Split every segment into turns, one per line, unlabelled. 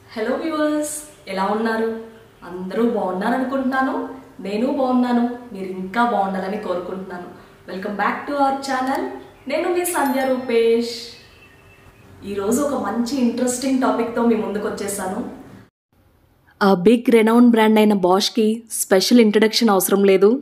hello viewers ఎలా ఉన్నారు అందరూ బాగున్నారు అనుకుంటున్నాను నేను బాగున్నాను మీరు ఇంకా బాగుండాలని కోరుకుంటున్నాను welcome back to our channel నేను మీ సంధ్య రూపేష్ ఈరోజు ఒక మంచి ఇంట్రెస్టింగ్ టాపిక్తో మీ ముందుకు వచ్చేసాను ఆ బిగ్ రెనౌన్ బ్రాండ్ అయిన బాష్కి స్పెషల్ ఇంట్రడక్షన్ అవసరం లేదు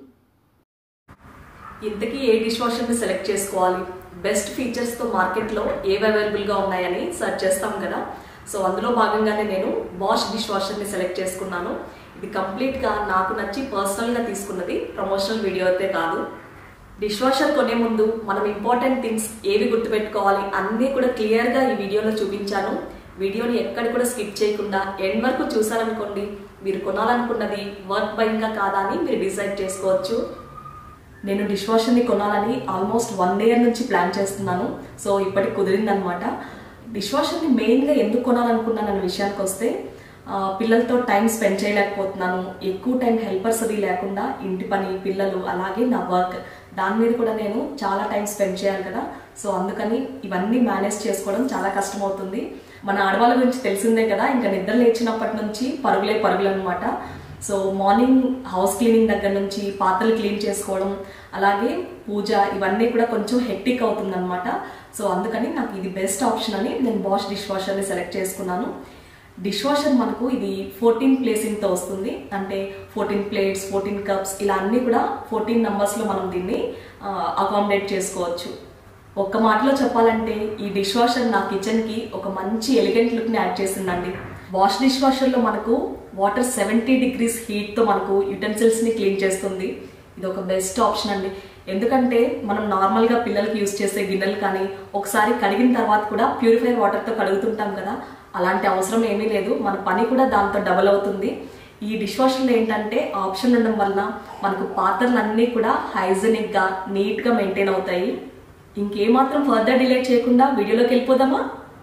ఇంతకీ ఏ డిష్ వాషర్ని సెలెక్ట్ చేసుకోవాలి బెస్ట్ ఫీచర్స్తో మార్కెట్లో ఏవి అవైలబుల్గా ఉన్నాయని సెర్చ్ చేస్తాం కదా సో అందులో భాగంగానే నేను బాష్ డిష్ వాషర్ని సెలెక్ట్ చేసుకున్నాను ఇది కంప్లీట్గా నాకు నచ్చి పర్సనల్గా తీసుకున్నది ప్రమోషనల్ వీడియో అయితే కాదు డిష్ వాషర్ కొనే ముందు మనం ఇంపార్టెంట్ థింగ్స్ ఏవి గుర్తుపెట్టుకోవాలి అన్నీ కూడా క్లియర్గా ఈ వీడియోలో చూపించాను వీడియోని ఎక్కడ కూడా స్కిప్ చేయకుండా ఎండ్ వరకు చూసారనుకోండి మీరు కొనాలనుకున్నది వర్క్ బైంగా కాదా అని మీరు డిసైడ్ చేసుకోవచ్చు నేను డిష్ వాషర్ని కొనాలని ఆల్మోస్ట్ వన్ ఇయర్ నుంచి ప్లాన్ చేస్తున్నాను సో ఇప్పటికి కుదిరిందనమాట డిష్ వాషర్ని మెయిన్గా ఎందుకు కొనాలనుకున్నాను అనే విషయానికి వస్తే ఆ, పిల్లలతో టైం స్పెండ్ చేయలేకపోతున్నాను ఎక్కువ టైం హెల్పర్స్ అది లేకుండా ఇంటి పని పిల్లలు అలాగే నా వర్క్ దాని మీద కూడా నేను చాలా టైం స్పెండ్ చేయాలి కదా సో అందుకని ఇవన్నీ మేనేజ్ చేసుకోవడం చాలా కష్టమవుతుంది మన ఆడవాళ్ళ గురించి తెలిసిందే కదా ఇంకా నిద్ర లేచినప్పటి నుంచి పరుగులే పరుగులు అనమాట సో మార్నింగ్ హౌస్ క్లీనింగ్ దగ్గర నుంచి పాత్రలు క్లీన్ చేసుకోవడం అలాగే పూజ ఇవన్నీ కూడా కొంచెం హెక్టిక్ అవుతుందన్నమాట సో అందుకని నాకు ఇది బెస్ట్ ఆప్షన్ అని నేను బాష్ డిష్ వాషర్ని సెలెక్ట్ చేసుకున్నాను డిష్ వాషర్ మనకు ఇది ఫోర్టీన్ ప్లేసింగ్తో వస్తుంది అంటే ఫోర్టీన్ ప్లేట్స్ ఫోర్టీన్ కప్స్ ఇలా అన్నీ కూడా ఫోర్టీన్ నెంబర్స్లో మనం దీన్ని అకామిడేట్ చేసుకోవచ్చు ఒక్క మాటలో చెప్పాలంటే ఈ డిష్ వాషర్ నా కిచెన్కి ఒక మంచి ఎలిగెంట్ లుక్ని యాడ్ చేసిందండి వాష్ డిష్ వాషర్లో మనకు వాటర్ సెవెంటీ డిగ్రీస్ హీట్తో మనకు యుటెన్సిల్స్ని క్లీన్ చేస్తుంది ఇది ఒక బెస్ట్ ఆప్షన్ అండి ఎందుకంటే మనం నార్మల్గా పిల్లలకి యూస్ చేసే గిన్నెలు కానీ ఒకసారి కడిగిన తర్వాత కూడా ప్యూరిఫైర్ వాటర్తో కడుగుతుంటాం కదా అలాంటి అవసరం ఏమీ లేదు మన పని కూడా దాంతో డబల్ అవుతుంది ఈ డిష్ వాషర్లో ఏంటంటే ఆప్షన్ ఉండడం వలన మనకు పాత్రలన్నీ కూడా హైజెనిక్గా నీట్గా మెయింటైన్ అవుతాయి ఇంకేమాత్రం ఫర్దర్ డిలే చేయకుండా వీడియోలోకి వెళ్ళిపోదామా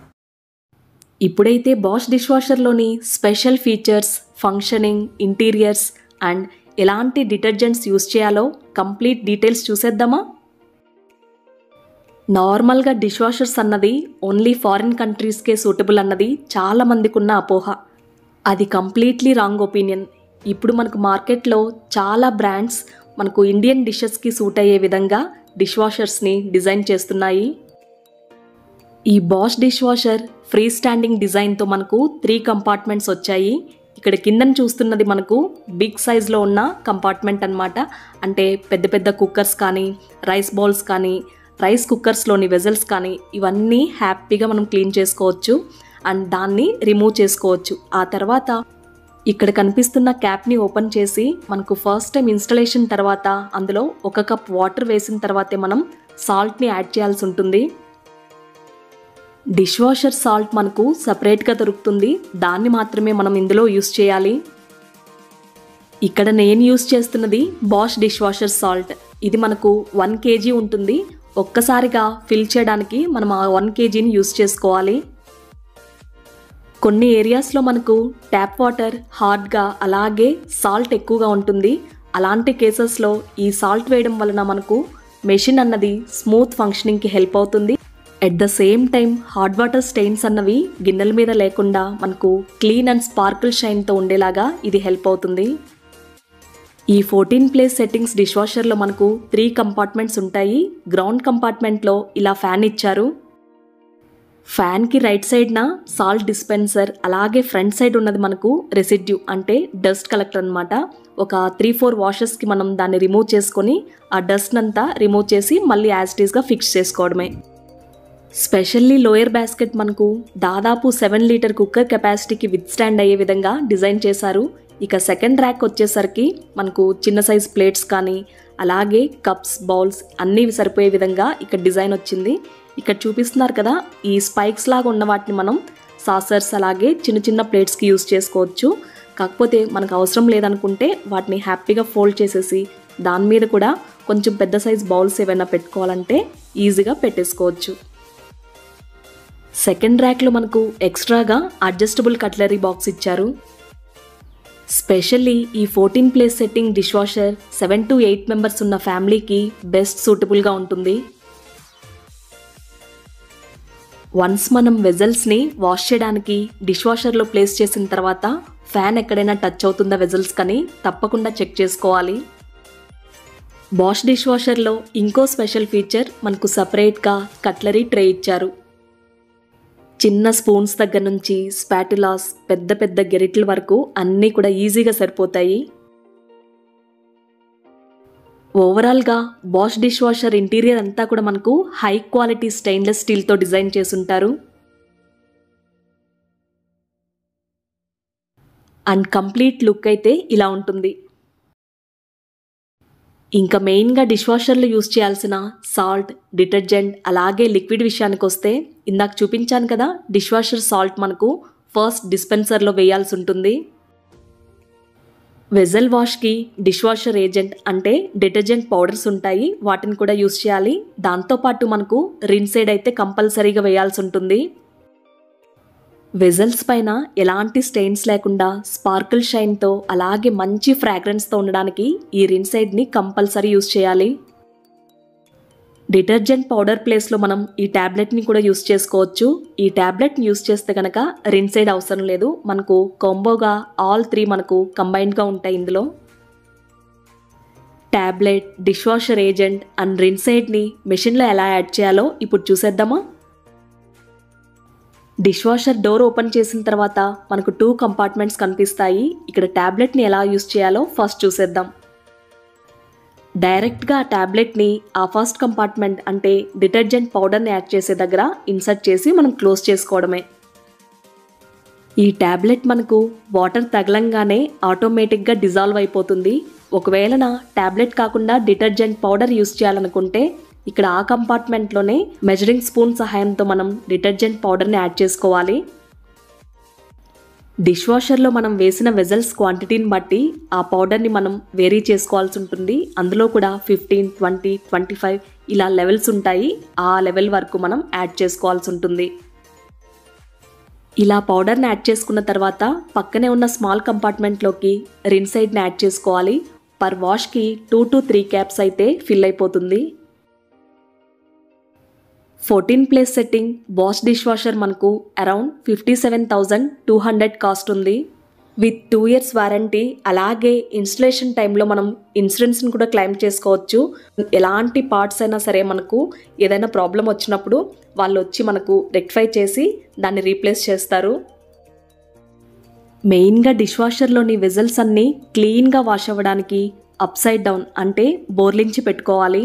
ఇప్పుడైతే బాష్ డిష్ వాషర్లోని special features functioning interiors and ఎలాంటి డిటర్జెంట్స్ యూస్ చేయాలో కంప్లీట్ డీటెయిల్స్ చూసేద్దామా నార్మల్గా డిష్ వాషర్స్ అన్నది ఓన్లీ ఫారిన్ కంట్రీస్కే సూటబుల్ అన్నది చాలా మందికి ఉన్న అపోహ అది కంప్లీట్లీ రాంగ్ ఒపీనియన్ ఇప్పుడు మనకు మార్కెట్లో చాలా బ్రాండ్స్ మనకు ఇండియన్ డిషెస్కి సూట్ అయ్యే విధంగా డిష్ వాషర్స్ని డిజైన్ చేస్తున్నాయి ఈ Bosch dish washer free standing డిజైన్తో మనకు త్రీ కంపార్ట్మెంట్స్ వచ్చాయి ఇక్కడ కిందన చూస్తున్నది మనకు బిగ్ సైజ్లో ఉన్న కంపార్ట్మెంట్ అన్నమాట అంటే పెద్ద పెద్ద కుక్కర్స్ కానీ రైస్ బౌల్స్ కానీ రైస్ కుక్కర్స్లోని వెజల్స్ కానీ ఇవన్నీ హ్యాపీగా మనం క్లీన్ చేసుకోవచ్చు అండ్ దాన్ని రిమూవ్ చేసుకోవచ్చు ఆ తర్వాత ఇక్కడ కనిపిస్తున్న క్యాప్ని ఓపెన్ చేసి మనకు ఫస్ట్ టైం ఇన్స్టలేషన్ తర్వాత అందులో ఒక కప్ వాటర్ వేసిన తర్వాతే మనం సాల్ట్ని యాడ్ చేయాల్సి ఉంటుంది డిష్ వాషర్ సాల్ట్ మనకు సపరేట్గా దొరుకుతుంది దాన్ని మాత్రమే మనం ఇందులో యూస్ చేయాలి ఇక్కడ నేను యూస్ చేస్తున్నది బాష్ డిష్ వాషర్ సాల్ట్ ఇది మనకు వన్ కేజీ ఉంటుంది ఒక్కసారిగా ఫిల్ చేయడానికి మనం ఆ వన్ కేజీని యూస్ చేసుకోవాలి కొన్ని ఏరియాస్లో మనకు ట్యాప్ వాటర్ హార్డ్గా అలాగే సాల్ట్ ఎక్కువగా ఉంటుంది అలాంటి కేసెస్లో ఈ సాల్ట్ వేయడం వలన మనకు మెషిన్ అన్నది స్మూత్ ఫంక్షనింగ్కి హెల్ప్ అవుతుంది at the same time hot water stains అన్నవి గిన్నెల మీద లేకుండా మనకు క్లీన్ అండ్ స్పార్కిల్ షైన్తో ఉండేలాగా ఇది హెల్ప్ అవుతుంది ఈ ఫోర్టీన్ ప్లేస్ సెట్టింగ్స్ డిష్ వాషర్లో మనకు త్రీ కంపార్ట్మెంట్స్ ఉంటాయి గ్రౌండ్ కంపార్ట్మెంట్లో ఇలా ఫ్యాన్ ఇచ్చారు ఫ్యాన్కి రైట్ సైడ్న సాల్ట్ డిస్పెన్సర్ అలాగే ఫ్రంట్ సైడ్ ఉన్నది మనకు రెసిడ్యూ అంటే డస్ట్ కలెక్టర్ అనమాట ఒక త్రీ ఫోర్ వాషెస్కి మనం దాన్ని రిమూవ్ చేసుకొని ఆ డస్ట్ అంతా రిమూవ్ చేసి మళ్ళీ యాజిటీస్గా ఫిక్స్ చేసుకోవడమే స్పెషల్లీ లోయర్ బాస్కెట్ మనకు దాదాపు సెవెన్ లీటర్ కుక్కర్ కెపాసిటీకి విత్ స్టాండ్ అయ్యే విధంగా డిజైన్ చేశారు ఇక సెకండ్ ర్యాక్ వచ్చేసరికి మనకు చిన్న సైజ్ ప్లేట్స్ కానీ అలాగే కప్స్ బౌల్స్ అన్నీ సరిపోయే విధంగా ఇక్కడ డిజైన్ వచ్చింది ఇక్కడ చూపిస్తున్నారు కదా ఈ స్పైక్స్ లాగా ఉన్న వాటిని మనం సాసర్స్ అలాగే చిన్న చిన్న ప్లేట్స్కి యూస్ చేసుకోవచ్చు కాకపోతే మనకు అవసరం లేదనుకుంటే వాటిని హ్యాపీగా ఫోల్డ్ చేసేసి దాని మీద కూడా కొంచెం పెద్ద సైజ్ బౌల్స్ ఏమైనా పెట్టుకోవాలంటే ఈజీగా పెట్టేసుకోవచ్చు సెకండ్ ర్యాక్లో మనకు ఎక్స్ట్రాగా అడ్జస్టబుల్ కట్లరీ బాక్స్ ఇచ్చారు స్పెషల్లీ ఈ fourteen place setting dish washer seven to eight members ఉన్న ఫ్యామిలీకి బెస్ట్ సూటబుల్గా ఉంటుంది వన్స్ మనం వెజల్స్ని వాష్ చేయడానికి డిష్ వాషర్లో ప్లేస్ చేసిన తర్వాత ఫ్యాన్ ఎక్కడైనా టచ్ అవుతుందా వెజల్స్ కానీ తప్పకుండా చెక్ చేసుకోవాలి బాష్ డిష్ వాషర్లో ఇంకో స్పెషల్ ఫీచర్ మనకు సపరేట్గా కట్లరీ ట్రే ఇచ్చారు చిన్న స్పూన్స్ దగ్గర నుంచి స్పాటులాస్ పెద్ద పెద్ద గెరిట్ల వరకు అన్నీ కూడా ఈజీగా సరిపోతాయి ఓవరాల్గా బాష్ డిష్ వాషర్ ఇంటీరియర్ అంతా కూడా మనకు హై క్వాలిటీ స్టెయిన్లెస్ స్టీల్తో డిజైన్ చేసుంటారు అండ్ కంప్లీట్ లుక్ అయితే ఇలా ఉంటుంది ఇంకా మెయిన్గా డిష్ వాషర్లో యూస్ చేయాల్సిన సాల్ట్ డిటర్జెంట్ అలాగే లిక్విడ్ విషయానికి వస్తే ఇందాక చూపించాను కదా డిష్ వాషర్ సాల్ట్ మనకు ఫస్ట్ డిస్పెన్సర్లో వేయాల్సి ఉంటుంది వెజల్ వాష్కి డిష్ వాషర్ ఏజెంట్ అంటే డిటర్జెంట్ పౌడర్స్ ఉంటాయి వాటిని కూడా యూస్ చేయాలి దాంతోపాటు మనకు రిన్సైడ్ అయితే కంపల్సరీగా వేయాల్సి ఉంటుంది వెజల్స్ పైన ఎలాంటి స్టెయిన్స్ లేకుండా స్పార్కిల్ షైన్తో అలాగే మంచి ఫ్రాగ్రెన్స్తో ఉండడానికి ఈ రిన్సైడ్ని కంపల్సరీ యూస్ చేయాలి డిటర్జెంట్ పౌడర్ ప్లేస్లో మనం ఈ ట్యాబ్లెట్ని కూడా యూస్ చేసుకోవచ్చు ఈ ట్యాబ్లెట్ని యూస్ చేస్తే కనుక రిన్సైడ్ అవసరం లేదు మనకు కాంబోగా ఆల్ త్రీ మనకు కంబైన్డ్గా ఉంటాయి ఇందులో tablet dish washer agent and రిన్సైడ్ని మెషిన్లో ఎలా యాడ్ చేయాలో ఇప్పుడు చూసేద్దామా డిష్ వాషర్ డోర్ ఓపెన్ చేసిన తర్వాత మనకు టూ కంపార్ట్మెంట్స్ కనిపిస్తాయి ఇక్కడ ట్యాబ్లెట్ని ఎలా యూస్ చేయాలో ఫస్ట్ చూసేద్దాం డైరెక్ట్గా ఆ ట్యాబ్లెట్ని ఆ ఫస్ట్ కంపార్ట్మెంట్ అంటే డిటర్జెంట్ పౌడర్ని యాడ్ చేసే దగ్గర ఇన్సర్ట్ చేసి మనం క్లోజ్ చేసుకోవడమే ఈ ట్యాబ్లెట్ మనకు వాటర్ తగలంగానే ఆటోమేటిక్గా డిజాల్వ్ అయిపోతుంది ఒకవేళ నా ట్యాబ్లెట్ కాకుండా డిటర్జెంట్ పౌడర్ యూస్ చేయాలనుకుంటే ఇక్కడ ఆ కంపార్ట్మెంట్లోనే మెజరింగ్ స్పూన్ సహాయంతో మనం డిటర్జెంట్ పౌడర్ని యాడ్ చేసుకోవాలి డిష్ వాషర్లో మనం వేసిన వెజల్స్ క్వాంటిటీని బట్టి ఆ పౌడర్ని మనం వేరీ చేసుకోవాల్సి ఉంటుంది అందులో కూడా ఫిఫ్టీన్ ట్వంటీ ట్వంటీ ఫైవ్ ఇలా లెవెల్స్ ఉంటాయి ఆ లెవెల్ వరకు మనం యాడ్ చేసుకోవాల్సి ఉంటుంది ఇలా పౌడర్ని యాడ్ చేసుకున్న తర్వాత పక్కనే ఉన్న స్మాల్ కంపార్ట్మెంట్లోకి రిన్సైడ్ని యాడ్ చేసుకోవాలి పర్ వాష్కి టూ టు త్రీ క్యాప్స్ అయితే ఫిల్ అయిపోతుంది fourteen place setting Bosch dish washer మనకు around fifty seven thousand two hundred cost ఉంది విత్ టూ ఇయర్స్ వారంటీ అలాగే ఇన్స్టలేషన్ టైంలో మనం ఇన్సూరెన్స్ని కూడా క్లెయిమ్ చేసుకోవచ్చు ఎలాంటి పార్ట్స్ అయినా సరే మనకు ఏదైనా ప్రాబ్లం వచ్చినప్పుడు వాళ్ళు వచ్చి మనకు రెక్టిఫై చేసి దాన్ని రీప్లేస్ చేస్తారు మెయిన్గా డిష్ వాషర్లోని వెజల్స్ అన్నీ క్లీన్గా వాష్ అవ్వడానికి అప్ సైడ్ డౌన్ అంటే బోర్లించి పెట్టుకోవాలి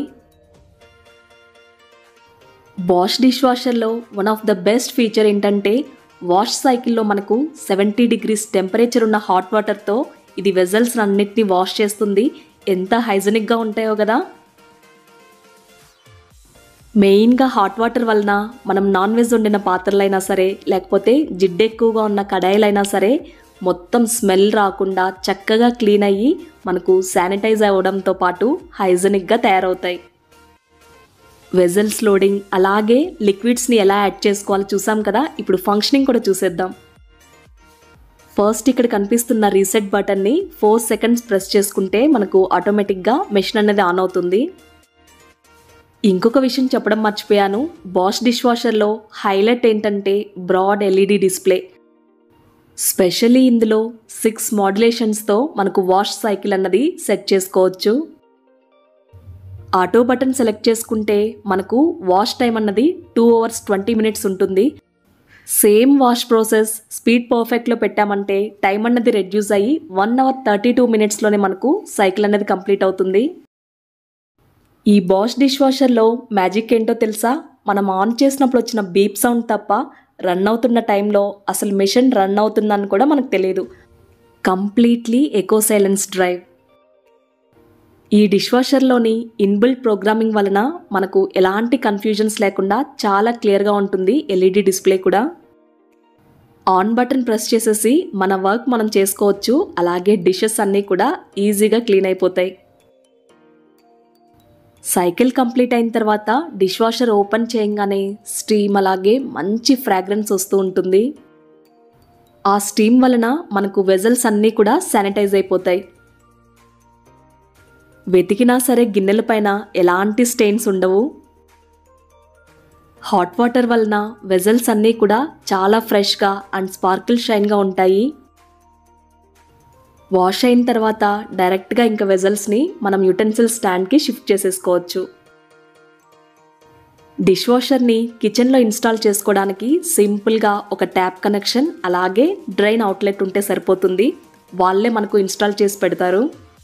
బాష్ డిష్ వాషర్లో one of the best feature ఏంటంటే వాష్ సైకిల్లో మనకు సెవెంటీ డిగ్రీస్ టెంపరేచర్ ఉన్న హాట్ వాటర్తో ఇది వెజల్స్ అన్నిటిని వాష్ చేస్తుంది ఎంత హైజెనిక్గా ఉంటాయో కదా మెయిన్గా హాట్ వాటర్ వలన మనం నాన్ వెజ్ వండిన పాత్రలైనా సరే లేకపోతే జిడ్డు ఎక్కువగా ఉన్న కడాయిలైనా సరే మొత్తం స్మెల్ రాకుండా చక్కగా క్లీన్ అయ్యి మనకు శానిటైజ్ అవ్వడంతో పాటు హైజెనిక్గా తయారవుతాయి వెజల్స్ లోడింగ్ అలాగే లిక్విడ్స్ని ఎలా యాడ్ చేసుకోవాలో చూసాం కదా ఇప్పుడు ఫంక్షనింగ్ కూడా చూసేద్దాం ఫస్ట్ ఇక్కడ కనిపిస్తున్న రీసెట్ బటన్ని ఫోర్ సెకండ్స్ ప్రెస్ చేసుకుంటే మనకు ఆటోమేటిక్గా మెషిన్ అనేది ఆన్ అవుతుంది ఇంకొక విషయం చెప్పడం మర్చిపోయాను బాష్ డిష్ వాషర్లో హైలైట్ ఏంటంటే బ్రాడ్ ఎల్ఈడి డిస్ప్లే స్పెషల్లీ ఇందులో సిక్స్ మాడ్యులేషన్స్తో మనకు వాష్ సైకిల్ అన్నది సెట్ చేసుకోవచ్చు ఆటో బటన్ సెలెక్ట్ చేసుకుంటే మనకు వాష్ టైం అన్నది టూ అవర్స్ ట్వంటీ మినిట్స్ ఉంటుంది సేమ్ వాష్ ప్రాసెస్ స్పీడ్ పర్ఫెక్ట్లో పెట్టామంటే టైం అన్నది రెడ్యూస్ అయ్యి వన్ అవర్ థర్టీ టూ మినిట్స్లోనే మనకు సైకిల్ అనేది కంప్లీట్ అవుతుంది ఈ బాష్ డిష్ వాషర్లో మ్యాజిక్ ఏంటో తెలుసా మనం ఆన్ చేసినప్పుడు వచ్చిన బీప్ సౌండ్ తప్ప రన్ అవుతున్న టైంలో అసలు మిషన్ రన్ అవుతుందని కూడా మనకు తెలియదు కంప్లీట్లీ ఎకో సైలెన్స్ డ్రైవ్ ఈ డిష్ వాషర్లోని ఇన్బిల్ట్ ప్రోగ్రామింగ్ వలన మనకు ఎలాంటి కన్ఫ్యూజన్స్ లేకుండా చాలా క్లియర్గా ఉంటుంది ఎల్ఈడి డిస్ప్లే కూడా ఆన్ బటన్ ప్రెస్ చేసేసి మన వర్క్ మనం చేసుకోవచ్చు అలాగే డిషెస్ అన్నీ కూడా ఈజీగా క్లీన్ అయిపోతాయి సైకిల్ కంప్లీట్ అయిన తర్వాత డిష్ వాషర్ ఓపెన్ చేయగానే స్టీమ్ అలాగే మంచి ఫ్రాగ్రెన్స్ వస్తూ ఉంటుంది ఆ స్టీమ్ వలన మనకు వెజల్స్ అన్నీ కూడా శానిటైజ్ అయిపోతాయి వెతికినా సరే గిన్నెల పైన ఎలాంటి స్టెయిన్స్ ఉండవు హాట్ వాటర్ వలన వెజల్స్ అన్నీ కూడా చాలా ఫ్రెష్గా అండ్ స్పార్కిల్ షైన్గా ఉంటాయి వాష్ అయిన తర్వాత డైరెక్ట్గా ఇంకా వెజల్స్ని మనం యుటెన్సిల్ స్టాండ్కి షిఫ్ట్ చేసేసుకోవచ్చు డిష్ వాషర్ని కిచెన్లో ఇన్స్టాల్ చేసుకోవడానికి సింపుల్గా ఒక ట్యాప్ కనెక్షన్ అలాగే డ్రైన్ అవుట్లెట్ ఉంటే సరిపోతుంది వాళ్ళే మనకు ఇన్స్టాల్ చేసి పెడతారు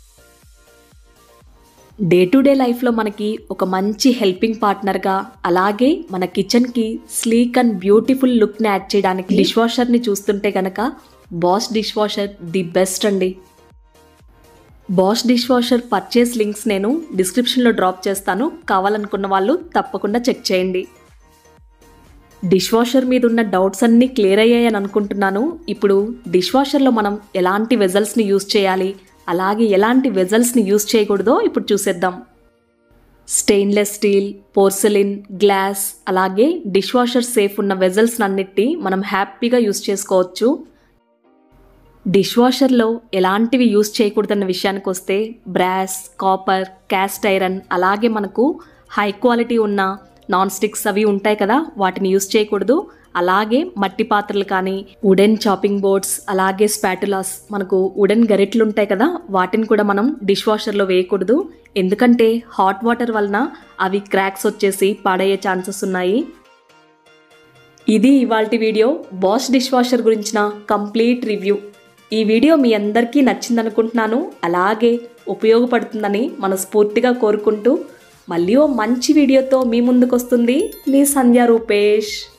డే టు డే లైఫ్లో మనకి ఒక మంచి హెల్పింగ్ పార్ట్నర్గా అలాగే మన కిచెన్కి స్లీక్ అండ్ బ్యూటిఫుల్ లుక్ని యాడ్ చేయడానికి డిష్ వాషర్ని చూస్తుంటే కనుక Bosch dish washer the best అండి Bosch dish washer purchase links నేను డిస్క్రిప్షన్లో డ్రాప్ చేస్తాను కావాలనుకున్న వాళ్ళు తప్పకుండా చెక్ చేయండి డిష్ వాషర్ మీద ఉన్న డౌట్స్ అన్నీ క్లియర్ అయ్యాయని అనుకుంటున్నాను ఇప్పుడు డిష్ వాషర్లో మనం ఎలాంటి వెజల్స్ని యూస్ చేయాలి అలాగే ఎలాంటి వెజల్స్ని యూస్ చేయకూడదో ఇప్పుడు చూసేద్దాం స్టెయిన్లెస్ స్టీల్ పోర్సెలిన్ గ్లాస్ అలాగే డిష్ వాషర్ సేఫ్ ఉన్న వెజల్స్ అన్నిటి మనం హ్యాపీగా యూస్ చేసుకోవచ్చు డిష్ వాషర్లో ఎలాంటివి యూస్ చేయకూడదన్న విషయానికి వస్తే బ్రాస్ కాపర్ క్యాస్ట్ ఐరన్ అలాగే మనకు హై క్వాలిటీ ఉన్న నాన్ స్టిక్స్ అవి ఉంటాయి కదా వాటిని యూస్ చేయకూడదు అలాగే మట్టి పాత్రలు కానీ వుడెన్ చాపింగ్ బోర్డ్స్ అలాగే స్పాటులాస్ మనకు వుడెన్ గరిట్లు ఉంటాయి కదా వాటిని కూడా మనం డిష్ వాషర్లో వేయకూడదు ఎందుకంటే హాట్ వాటర్ వలన అవి క్రాక్స్ వచ్చేసి పాడయ్యే ఛాన్సెస్ ఉన్నాయి ఇది ఇవాల్టి వీడియో బాష్ డిష్ వాషర్ గురించిన కంప్లీట్ రివ్యూ ఈ వీడియో మీ అందరికీ నచ్చిందనుకుంటున్నాను అలాగే ఉపయోగపడుతుందని మనస్ఫూర్తిగా కోరుకుంటూ మళ్ళీ ఓ మంచి వీడియోతో మీ ముందుకు వస్తుంది మీ సంధ్య రూపేష్